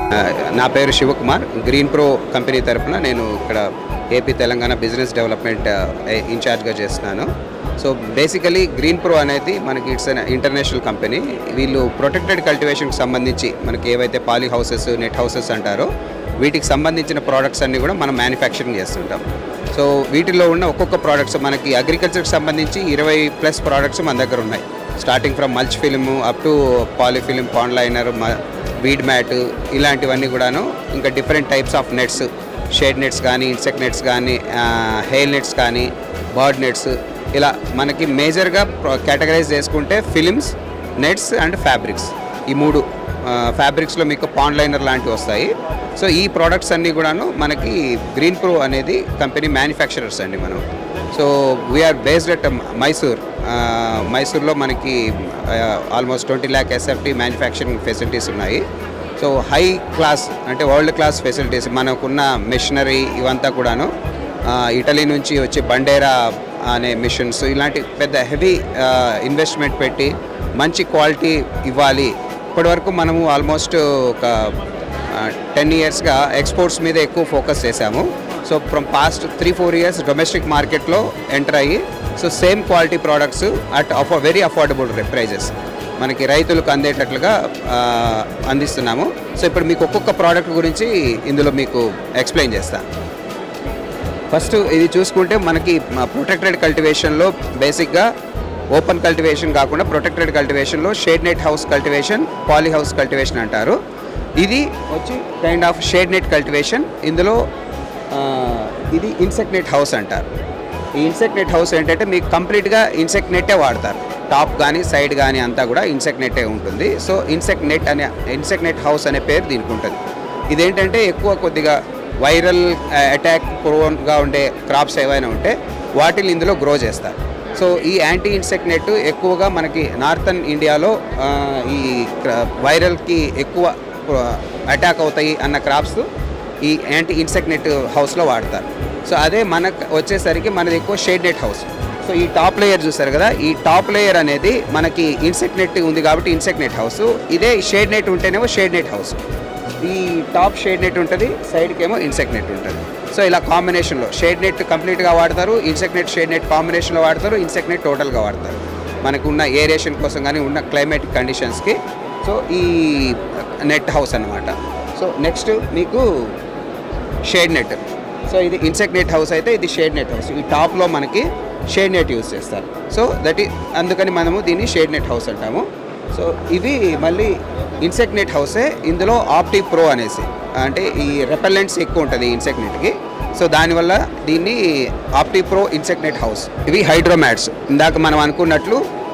నా పేరు Shivakumar green Pro company తరపున నేను ఇక్కడ ఏపీ తెలంగాణ బిజినెస్ డెవలప్మెంట్ ఇన్ఛార్జ్గా చేస్తున్నాను సో బేసికలీ గ్రీన్ ప్రో అనేది మనకి ఇట్స్ అన్ ఇంటర్నేషనల్ కంపెనీ వీళ్ళు ప్రొటెక్టెడ్ కల్టివేషన్కి సంబంధించి మనకి ఏవైతే పాలీ హౌసెస్ నెట్ హౌసెస్ అంటారో వీటికి సంబంధించిన ప్రోడక్ట్స్ అన్నీ కూడా మనం మ్యానుఫ్యాక్చరింగ్ చేస్తుంటాం సో వీటిలో ఉన్న ఒక్కొక్క ప్రోడక్ట్స్ మనకి అగ్రికల్చర్కి సంబంధించి ఇరవై ప్లస్ ప్రోడక్ట్స్ మన దగ్గర ఉన్నాయి starting from mulch film up to polyfilm pond liner weed mat ఇలాంటివన్నీ కూడాను ఇంకా different types of nets shade nets కానీ ఇన్సెక్ట్ నెట్స్ కానీ హెయిల్ నెట్స్ కానీ బర్డ్ నెట్స్ ఇలా మనకి మేజర్గా కేటగరైజ్ చేసుకుంటే ఫిలిమ్స్ నెట్స్ అండ్ ఫ్యాబ్రిక్స్ ఈ మూడు ఫ్యాబ్రిక్స్లో మీకు పాండ్ లైనర్ లాంటివి వస్తాయి సో ఈ ప్రోడక్ట్స్ అన్నీ కూడాను మనకి గ్రీన్ ప్రో అనేది కంపెనీ మ్యానుఫ్యాక్చరర్స్ అండి మనం so we are based at Mysore మైసూర్లో మనకి almost twenty lakh SFT manufacturing facilities ఉన్నాయి సో హై క్లాస్ అంటే వరల్డ్ క్లాస్ ఫెసిలిటీస్ మనకున్న మెషినరీ ఇవంతా కూడాను ఆ, ఇటలీ నుంచి వచ్చి బండేరా అనే మిషన్స్ ఇలాంటి పెద్ద హెవీ ఇన్వెస్ట్మెంట్ పెట్టి మంచి క్వాలిటీ ఇవ్వాలి ఇప్పటివరకు మనము ఆల్మోస్ట్ ఒక టెన్ ఇయర్స్గా ఎక్స్పోర్ట్స్ మీద ఎక్కువ ఫోకస్ చేశాము so from past three four years domestic మార్కెట్లో ఎంటర్ అయ్యి so same quality products at అఫో వెరీ అఫోర్డబుల్ ప్రైజెస్ మనకి రైతులకు అందేటట్లుగా ఆ, అందిస్తున్నాము సో ఇప్పుడు మీకు ఒక్కొక్క ప్రోడక్ట్ గురించి ఇందులో మీకు ఎక్స్ప్లెయిన్ చేస్తాను ఫస్ట్ ఇది చూసుకుంటే మనకి ప్రొటెక్టెడ్ కల్టివేషన్లో బేసిక్గా ఓపెన్ కల్టివేషన్ కాకుండా ప్రొటెక్టెడ్ కల్టివేషన్లో shade net house cultivation poly house cultivation అంటారు ఇది వచ్చి kind of shade net cultivation ఇందులో ఆ, ఇది ఇన్సెక్ట్ నెట్ హౌస్ అంటారు ఈ ఇన్సెక్ట్ నెట్ హౌస్ ఏంటంటే మీకు కంప్లీట్గా ఇన్సెక్ట్ నెట్టే వాడతారు టాప్ కానీ సైడ్ కానీ అంతా కూడా ఇన్సెక్ట్ నెట్టే ఉంటుంది సో ఇన్సెక్ట్ నెట్ అనే ఇన్సెక్ట్ నెట్ హౌస్ అనే పేరు దీనికి ఉంటుంది ఇదేంటంటే ఎక్కువ కొద్దిగా వైరల్ అటాక్ ప్రోన్గా ఉండే క్రాప్స్ ఏవైనా ఉంటే వాటిని ఇందులో గ్రో చేస్తారు సో ఈ యాంటీ ఇన్సెక్ట్ నెట్ ఎక్కువగా మనకి నార్థన్ ఇండియాలో ఆ, ఈ క్ర- వైరల్కి ఎక్కువ అటాక్ అవుతాయి అన్న క్రాప్స్ ఈ యాంటీ ఇన్సెక్ట్ నెట్ హౌస్లో వాడతారు సో అదే మనకు వచ్చేసరికి మనది ఎక్కువ షేడ్ నెట్ హౌస్ సో ఈ టాప్ లేయర్ చూసారు కదా ఈ టాప్ లేయర్ అనేది మనకి ఇన్సెక్ట్ నెట్ ఉంది కాబట్టి ఇన్సెక్ట్ నెట్ హౌస్ ఇదే షేడ్ నెట్ ఉంటేనేమో షేడ్ నెట్ హౌస్ ఈ టాప్ షేడ్ నెట్ ఉంటుంది సైడ్కి ఏమో ఇన్సెక్ట్ నెట్ ఉంటుంది సో ఇలా కాంబినేషన్లో షేడ్ నెట్ కంప్లీట్గా వాడతారు ఇన్సెక్ట్ నెట్ షేడ్ నెట్ కాంబినేషన్లో వాడతారు ఇన్సెక్ట్ నెట్ టోటల్గా వాడతారు మనకు ఉన్న ఏరియేషన్ కోసం కానీ ఉన్న క్లైమేటిక్ కండిషన్స్కి సో ఈ నెట్ హౌస్ అన్నమాట సో నెక్స్ట్ మీకు షేడ్ నెట్ సో ఇది ఇన్సెక్ట్ నెట్ హౌస్ అయితే ఇది షేడ్ నెట్ హౌస్ ఈ టాప్లో మనకి షేడ్ నెట్ యూస్ చేస్తారు సో దట్ ఈ అందుకని మనము దీన్ని షేడ్ నెట్ హౌస్ అంటాము సో ఇవి మళ్ళీ ఇన్సెక్ట్ నెట్ హౌసే ఇందులో ఆప్టిక్ ప్రో అనేసి అంటే ఈ రెపెల్లెంట్స్ ఎక్కువ ఉంటుంది ఇన్సెక్ట్ నెట్కి సో దానివల్ల దీన్ని optic pro insect net house ఇవి హైడ్రోమాట్స్ ఇందాక మనం అనుకున్నట్లు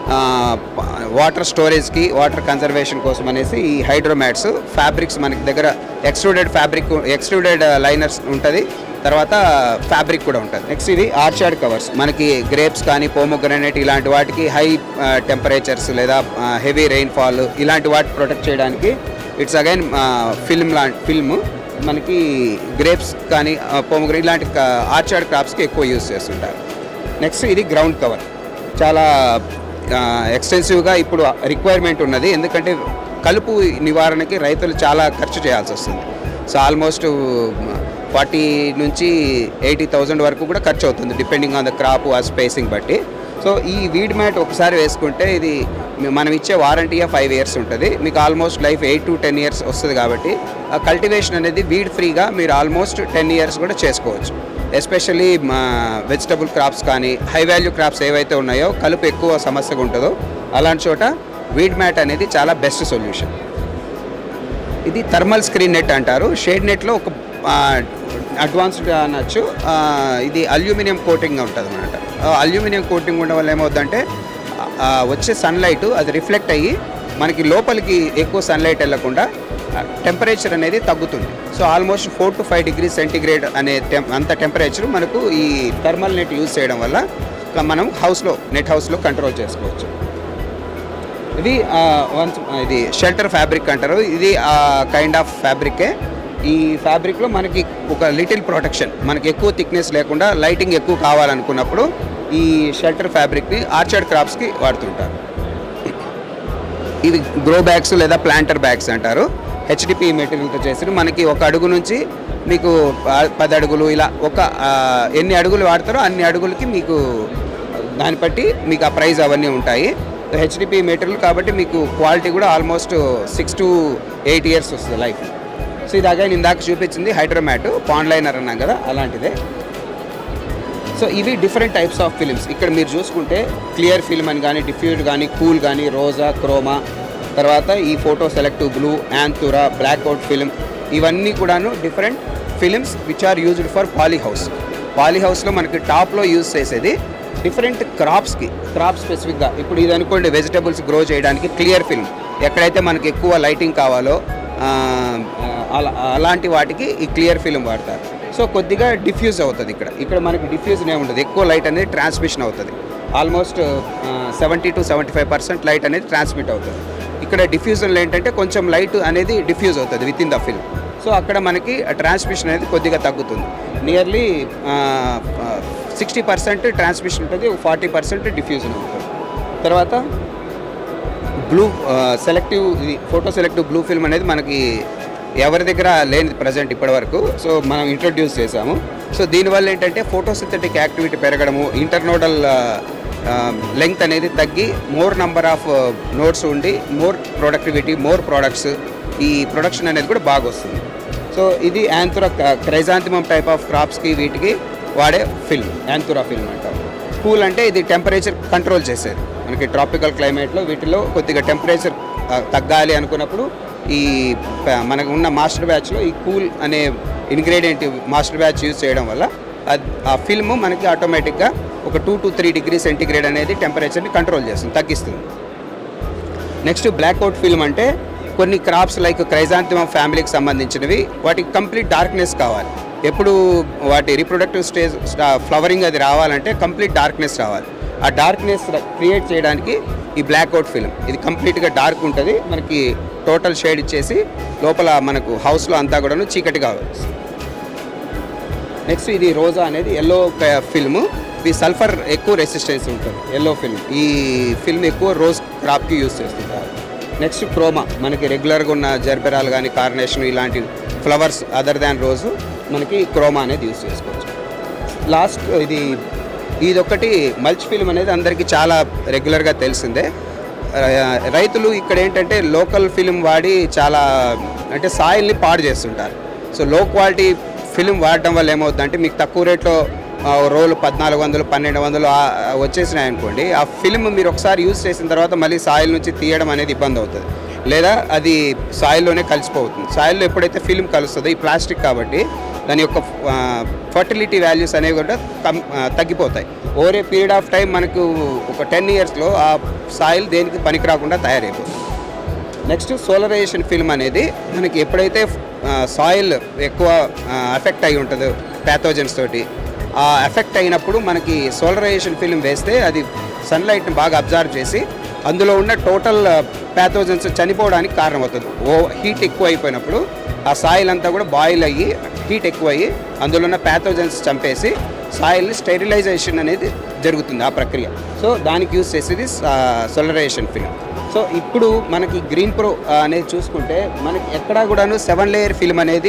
వాటర్ స్టోరేజ్కి వాటర్ కన్జర్వేషన్ కోసం అనేసి ఈ హైడ్రోమాట్స్ ఫ్యాబ్రిక్స్ మనకి దగ్గర ఎక్స్ట్రూడెడ్ ఫ్యాబ్రిక్ ఎక్స్ట్రూడెడ్ లైనర్స్ ఉంటుంది తర్వాత ఫ్యాబ్రిక్ కూడా ఉంటుంది నెక్స్ట్ ఇది ఆర్చార్డ్ కవర్స్ మనకి గ్రేప్స్ కానీ పోమోగ్రనేట్ ఇలాంటి వాటికి హై టెంపరేచర్స్ లేదా హెవీ రెయిన్ఫాల్ ఇలాంటి వాటి ప్రొటెక్ట్ చేయడానికి ఇట్స్ అగైన్ ఫిల్మ్ లాంటి ఫిల్మ్ మనకి గ్రేప్స్ కానీ పోమోగ్రనేట్ ఇలాంటి ఆర్చార్డ్ క్రాప్స్కి ఎక్కువ యూస్ చేస్తుంటారు నెక్స్ట్ ఇది గ్రౌండ్ కవర్ చాలా ఎక్స్టెన్సివ్గా ఇప్పుడు రిక్వైర్మెంట్ ఉన్నది ఎందుకంటే కలుపు నివారణకి రైతులు చాలా ఖర్చు చేయాల్సి వస్తుంది సో ఆల్మోస్ట్ ఫార్టీ నుంచి ఎయిటీ థౌజండ్ వరకు కూడా ఖర్చు అవుతుంది డిపెండింగ్ ఆన్ ద క్రాప్ ఆ స్పేసింగ్ బట్టి సో ఈ వీడ్ మ్యాట్ ఒకసారి వేసుకుంటే ఇది మనం ఇచ్చే వారంటీ ఫైవ్ ఇయర్స్ ఉంటుంది మీకు almost life eight to ten years వస్తుంది కాబట్టి ఆ కల్టివేషన్ అనేది వీడ్ ఫ్రీగా మీరు ఆల్మోస్ట్ టెన్ ఇయర్స్ కూడా చేసుకోవచ్చు ఎస్పెషల్లీ వెజిటబుల్ క్రాప్స్ కానీ హై వాల్యూ క్రాప్స్ ఏవైతే ఉన్నాయో కలుపు ఎక్కువ సమస్యగా ఉంటుందో అలాంటి చోట వీడ్ మ్యాట్ అనేది చాలా బెస్ట్ సొల్యూషన్ ఇది థర్మల్ స్క్రీన్ నెట్ అంటారు షేడ్ నెట్లో ఒక అడ్వాన్స్డ్ అనొచ్చు ఆ, ఇది అల్యూమినియం కోటింగ్ ఉంటుంది అనమాట అల్యూమినియం కోటింగ్ ఉండడం వల్ల ఏమవుతుందంటే ఆ, వచ్చే సన్లైట్ అది రిఫ్లెక్ట్ అయ్యి మనకి లోపలికి ఎక్కువ సన్లైట్ వెళ్ళకుండా టెంపరేచర్ అనేది తగ్గుతుంది so almost four to five degree centigrade అనే టెం అంత టెంపరేచర్ మనకు ఈ థర్మల్ నెట్ యూజ్ చేయడం వల్ల మనం హౌస్లో నెట్ హౌస్లో కంట్రోల్ చేసుకోవచ్చు ఇది వన్స్ ఇది షెల్టర్ ఫ్యాబ్రిక్ అంటారు ఇది కైండ్ ఆఫ్ ఫ్యాబ్రికే ఈ ఫ్యాబ్రిక్లో మనకి ఒక లిటిల్ ప్రొటెక్షన్ మనకి ఎక్కువ థిక్నెస్ లేకుండా లైటింగ్ ఎక్కువ కావాలనుకున్నప్పుడు ఈ షెల్టర్ ఫ్యాబ్రిక్ని ఆర్చర్డ్ క్రాప్స్కి వాడుతుంటారు ఇవి గ్రో బ్యాగ్స్ లేదా ప్లాంటర్ బ్యాగ్స్ అంటారు హెచ్డిపి మెటీరియల్తో చేసిన మనకి ఒక అడుగు నుంచి మీకు ఆ, పది అడుగులు ఇలా ఒక ఆ, ఎన్ని అడుగులు వాడతారో అన్ని అడుగులకి మీకు దాన్ని బట్టి మీకు ఆ ప్రైస్ అవన్నీ ఉంటాయి హెచ్డిపి మెటీరియల్ కాబట్టి మీకు క్వాలిటీ కూడా almost six to eight years వస్తుంది లైఫ్ సో ఇది అగైన్ ఇందాక చూపించింది హైడ్రోమాట్ పాండ్ లైనర్ అన్నాం కదా అలాంటిదే సో ఇవి డిఫరెంట్ టైప్స్ ఆఫ్ ఫిలిమ్స్ ఇక్కడ మీరు చూసుకుంటే క్లియర్ ఫిల్మ్ అని కానీ డిఫ్యూజ్ కానీ కూల్ కానీ రోజా క్రోమా తర్వాత ఈ ఫోటో సెలెక్టివ్ బ్లూ యాంతురా బ్లాక్ అవుట్ ఫిల్మ్ ఇవన్నీ కూడాను different films which are used for poly house poly హౌస్లో మనకి టాప్లో యూజ్ చేసేది డిఫరెంట్ క్రాప్స్కి క్రాప్ స్పెసిఫిక్గా ఇప్పుడు ఇది అనుకోండి వెజిటబుల్స్ గ్రో చేయడానికి క్లియర్ ఫిల్మ్ ఎక్కడైతే మనకి ఎక్కువ లైటింగ్ కావాలో ఆ, అలా అలాంటి వాటికి ఈ క్లియర్ ఫిల్మ్ వాడతారు సో కొద్దిగా డిఫ్యూజ్ అవుతుంది ఇక్కడ ఇక్కడ మనకి డిఫ్యూజన్ ఏమి ఉండదు ఎక్కువ లైట్ అనేది ట్రాన్స్మిషన్ అవుతుంది almost seventy to seventy five percent light అనేది ట్రాన్స్మిట్ అవుతుంది ఇక్కడ డిఫ్యూజన్లో ఏంటంటే కొంచెం లైట్ అనేది డిఫ్యూజ్ అవుతుంది within the film so అక్కడ మనకి ట్రాన్స్మిషన్ అనేది కొద్దిగా తగ్గుతుంది నియర్లీ సిక్స్టీ పర్సెంట్ ట్రాన్స్మిషన్ ఉంటుంది ఫార్టీ పర్సెంట్ డిఫ్యూజన్ ఉంటుంది తర్వాత బ్లూ సెలెక్టివ్ ఇది ఫోటో సెలెక్టివ్ బ్లూ ఫిల్మ్ అనేది మనకి ఎవరి దగ్గర లేనిది ప్రజెంట్ ఇప్పటి వరకు సో మనం ఇంట్రొడ్యూస్ చేసాము సో దీనివల్ల ఏంటంటే ఫోటోసింథటిక్ యాక్టివిటీ పెరగడము ఇంటర్నోడల్ లెంగ్త్ అనేది తగ్గి మోర్ నంబర్ ఆఫ్ నోట్స్ ఉండి మోర్ ప్రొడక్టివిటీ మోర్ ప్రోడక్ట్స్ ఈ ప్రొడక్షన్ అనేది కూడా బాగా వస్తుంది సో ఇది యాంతురా క్రైజాంతిమం టైప్ ఆఫ్ క్రాప్స్కి వీటికి వాడే ఫిల్మ్ యాంతురా ఫిల్మ్ అంటారు కూల్ అంటే ఇది టెంపరేచర్ కంట్రోల్ చేసేది మనకి ట్రాపికల్ క్లైమేట్లో వీటిలో కొద్దిగా టెంపరేచర్ తగ్గాలి అనుకున్నప్పుడు ఈ ప- మనకు ఉన్న మాస్టర్ బ్యాచ్లో ఈ కూల్ అనే ఇంగ్రీడియంట్ మాస్టర్ బ్యాచ్ యూజ్ చేయడం వల్ల అద్- ఆ ఫిల్మ్ మనకి ఆటోమేటిక్గా ఒక two to three degree centigrade అనేది టెంపరేచర్ని కంట్రోల్ చేస్తుంది తగ్గిస్తుంది నెక్స్ట్ బ్లాక్అవుట్ ఫిల్మ్ అంటే కొన్ని క్రాప్స్ లైక్ క్రైజాంతిమం ఫ్యామిలీకి సంబంధించినవి వాటికి కంప్లీట్ డార్క్నెస్ కావాలి ఎప్పుడు వాటి రీప్రొడక్టివ్ స్టేజ్ ఫ్లవరింగ్ అది రావాలంటే కంప్లీట్ డార్క్నెస్ రావాలి ఆ డార్క్నెస్ క్రియేట్ చేయడానికి ఈ బ్లాక్అవుట్ ఫిల్మ్ ఇది కంప్లీట్గా డార్క్ ఉంటుంది మనకి టోటల్ షేడ్ ఇచ్చేసి లోపల మనకు హౌస్లో అంతా కూడాను చీకటి కావాలి నెక్స్ట్ ఇది రోజా అనేది ఎల్లో ఫిల్మ్ ఇది సల్ఫర్ ఎక్కువ రెసిస్టెన్స్ ఉంటుంది ఎల్లో ఫిల్మ్ ఈ ఫిల్మ్ ఎక్కువ రోజ్ క్రాప్కి యూస్ చేస్తుంటారు నెక్స్ట్ క్రోమా మనకి రెగ్యులర్గా ఉన్న జర్బెరాలు కానీ కార్నేషన్ ఇలాంటి ఫ్లవర్స్ అదర్ దాన్ రోజు మనకి క్రోమా అనేది యూస్ చేసుకోవచ్చు లాస్ట్ ఇది ఇదొకటి మల్చ్ ఫిల్మ్ అనేది అందరికీ చాలా రెగ్యులర్గా తెలిసిందే ఆ, రైతులు ఇక్కడ ఏంటంటే లోకల్ ఫిల్మ్ వాడి చాలా అంటే సాయిల్ని పాడు చేస్తుంటారు సో లో క్వాలిటీ ఫిల్మ్ వాడడం వల్ల ఏమవుతుందంటే మీకు తక్కువ రేట్లో ఆ, రోలు పద్నాలుగు వందలు పన్నెండు వందలు ఆ, వచ్చేసినాయి అనుకోండి ఆ ఫిల్మ్ మీరు ఒకసారి యూజ్ చేసిన తర్వాత మళ్ళీ సాయిల్ నుంచి తీయడం అనేది ఇబ్బంది అవుతుంది లేదా అది సాయిల్లోనే కలిసిపోతుంది సాయిల్లో ఎప్పుడైతే ఫిల్మ్ కలుస్తుందో ఈ ప్లాస్టిక్ కాబట్టి దాని యొక్క ఫర్టిలిటీ వాల్యూస్ అనేవి కూడా కమ్ ఆ, తగ్గిపోతాయి over a period of time మనకు ఒక టెన్ ఇయర్స్లో ఆ సాయిల్ దేనికి పనికి రాకుండా తయారైపోతుంది నెక్స్ట్ సోలరైజేషన్ ఫిల్మ్ అనేది మనకి ఎప్పుడైతే సాయిల్ ఎక్కువ ఎఫెక్ట్ అయి ఉంటుందో ప్యాథోజన్స్ తోటి ఆ ఎఫెక్ట్ అయినప్పుడు మనకి సోలరైజేషన్ ఫిల్మ్ వేస్తే అది సన్లైట్ని బాగా అబ్జర్వ్ చేసి అందులో ఉన్న టోటల్ ప్యాథోజన్స్ చనిపోవడానికి కారణమవుతుంది ఓ హీట్ ఎక్కువ అయిపోయినప్పుడు ఆ సాయిల్ అంతా కూడా బాయిల్ అయ్యి హీట్ ఎక్కువ అయ్యి అందులో ఉన్న ప్యాథోజన్స్ చంపేసి సాయిల్ని స్టెరిలైజేషన్ అనేది జరుగుతుంది ఆ ప్రక్రియ సో దానికి యూస్ చేసేది సోలరైజేషన్ ఫిల్మ్ సో ఇప్పుడు మనకి గ్రీన్ ప్రో అనేది చూసుకుంటే మనకి ఎక్కడా కూడాను సెవెన్ లేయర్ ఫిల్మ్ అనేది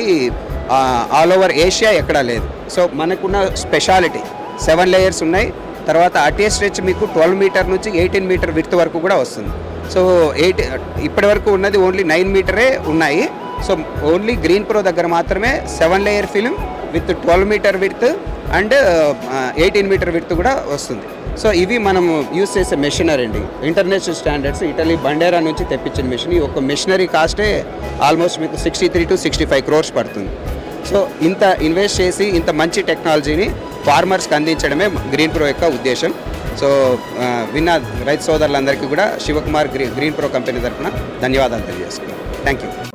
ఆల్ ఓవర్ ఏషియా ఎక్కడా లేదు సో మనకున్న స్పెషాలిటీ సెవెన్ లేయర్స్ ఉన్నాయి తర్వాత అటే స్ట్రెచ్ మీకు ట్వెల్వ్ మీటర్ నుంచి ఎయిటీన్ మీటర్ విడ్త్ వరకు కూడా వస్తుంది సో ఎయిట్ ఇప్పటి వరకు ఉన్నది ఓన్లీ నైన్ మీటరే ఉన్నాయి సో ఓన్లీ గ్రీన్ ప్రో దగ్గర మాత్రమే seven layer film with twelve meter width and eighteen meter width కూడా వస్తుంది సో ఇవి మనం యూస్ చేసే మెషినరీ అండి ఇంటర్నేషనల్ స్టాండర్డ్స్ ఇటలీ బండేరా నుంచి తెప్పించిన మెషిన్ ఈ ఒక మెషినరీ కాస్టే ఆల్మోస్ట్ మీకు sixty three to sixty five crores పడుతుంది సో ఇంత ఇన్వెస్ట్ చేసి ఇంత మంచి టెక్నాలజీని ఫార్మర్స్కి అందించడమే గ్రీన్ ప్రో యొక్క ఉద్దేశం సో ఆ, విన్న రైతు సోదరులందరికీ కూడా శివకుమార్ గ్రీ గ్రీన్ ప్రో కంపెనీ తరఫున ధన్యవాదాలు తెలియజేస్తున్నాను థ్యాంక్ యూ